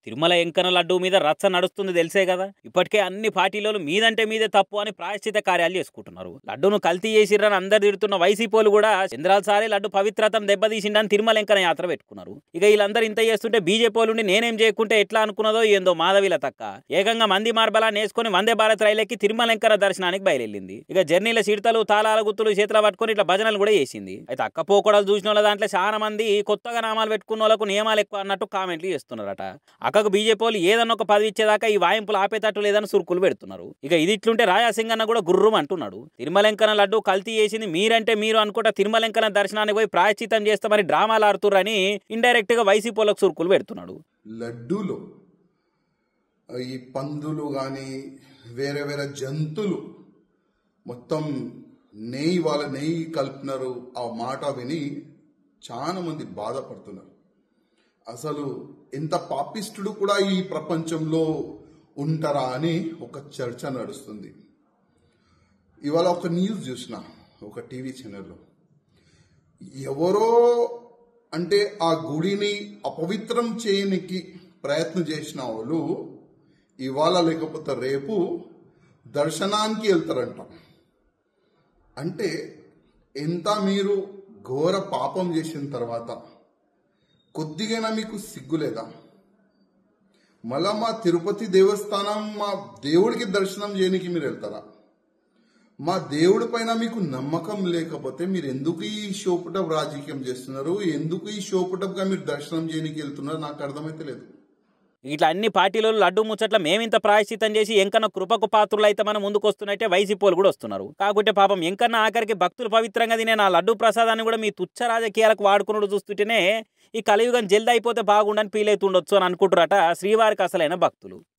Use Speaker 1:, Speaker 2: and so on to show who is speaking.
Speaker 1: తిరుమల ఎంకన లడ్డు మీద రచ్చ నడుస్తుంది తెలిసే కదా ఇప్పటికే అన్ని పార్టీలలో మీదంటే మీదే తప్పు అని ప్రాయశ్చిత కార్యాలు చేసుకుంటున్నారు లడ్డును కల్తీ చేసిర్రని అందరు తిడుతున్న వైసీపోలు కూడా చంద్రాల సారి లడ్డు పవిత్రతను దెబ్బతీసిండని తిరుమల ఎంకన యాత్ర పెట్టుకున్నారు ఇక వీళ్ళందరూ ఇంత చేస్తుంటే బీజేపీ నేనేం చేయకుంటే ఎట్లా అనుకున్నదో ఏందో మాధవిల తక్క ఏకంగా మంది మార్బలా నేసుకొని వందే భారత్ రైలెక్కి తిరుమల ఎంకన దర్శనానికి బయలుదేరింది ఇక జర్నీల చిడతలు తాళాల గుత్తులు చేతుల పట్టుకొని ఇట్లా భజనలు కూడా చేసింది అయితే అక్క పోకడలు చూసిన వాళ్ళ దాంట్లో చాలా మంది కొత్తగా నామాలు పెట్టుకున్న వాళ్ళకు నియమాలు ఎక్కువ అన్నట్టు కామెంట్లు చేస్తున్నారట అక్కకు బీజేపీ వాళ్ళు ఏదన్నా ఒక పదవి ఇచ్చేదాకా ఈ వాయింపులు ఆపేటట్టు లేదని సురుకులు పెడుతున్నారు ఇక ఇది ఇట్లుంటే రాజాసింగ్ అన్న కూడా గుర్రం అంటున్నాడు తిరుమలంకన లడ్డు కల్తీ చేసింది మీరంటే మీరు అనుకుంటా తిరుమలంకన దర్శనానికి పోయి ప్రాయశ్చితం చేస్తామని డ్రామాలు ఆడుతుర్రని ఇండైరెక్ట్ గా వైసీపీ వాళ్ళకు సురుకులు పెడుతున్నాడు
Speaker 2: లడ్డూలో ఈ పందులు కానీ వేరే వేరే జంతువులు మొత్తం నెయ్యి వాళ్ళ నెయ్యి కలిపినారు ఆ మాట విని చాలా మంది బాధపడుతున్నారు అసలు ఎంత పాపిష్టుడు కూడా ఈ ప్రపంచంలో ఉంటారా అని ఒక చర్చ నడుస్తుంది ఇవాళ ఒక న్యూస్ చూసిన ఒక టీవీ ఛానల్లో ఎవరో అంటే ఆ గుడిని అపవిత్రం చేయనికి ప్రయత్నం చేసిన వాళ్ళు ఇవాళ లేకపోతే రేపు దర్శనానికి వెళ్తారంట అంటే ఎంత మీరు ఘోర పాపం చేసిన తర్వాత కొద్దిగైనా మీకు సిగ్గులేదా మళ్ళా మా తిరుపతి దేవస్థానం మా దేవుడికి దర్శనం చేయడానికి మీరు వెళ్తారా మా దేవుడి పైన మీకు నమ్మకం లేకపోతే మీరు ఎందుకు ఈ షోపుటప్ రాజకీయం చేస్తున్నారు ఎందుకు ఈ షోపుటప్ గా మీరు దర్శనం చేయడానికి వెళ్తున్నారు నాకు అర్థమైతే లేదు
Speaker 1: ఇట్లా అన్ని పార్టీలలో లడ్డు ముచ్చట్ల మేమింత ప్రాయశ్చితం చేసి ఎంకన్న కృపకు పాత్రులు అయితే మనం ముందుకు వస్తున్నట్టే వైసీపీలు కూడా వస్తున్నారు కాకుంటే పాపం ఎంకన్న ఆఖరికి భక్తులు పవిత్రంగా తినే నా లడ్డు ప్రసాదాన్ని కూడా మీ తుచ్చ రాజకీయాలకు వాడుకున్నాడు చూస్తుంటేనే ఈ కలియుగం జల్ది అయిపోతే బాగుండని ఫీల్ అవుతుండొచ్చు అని అనుకుంటారట శ్రీవారికి అసలైన భక్తులు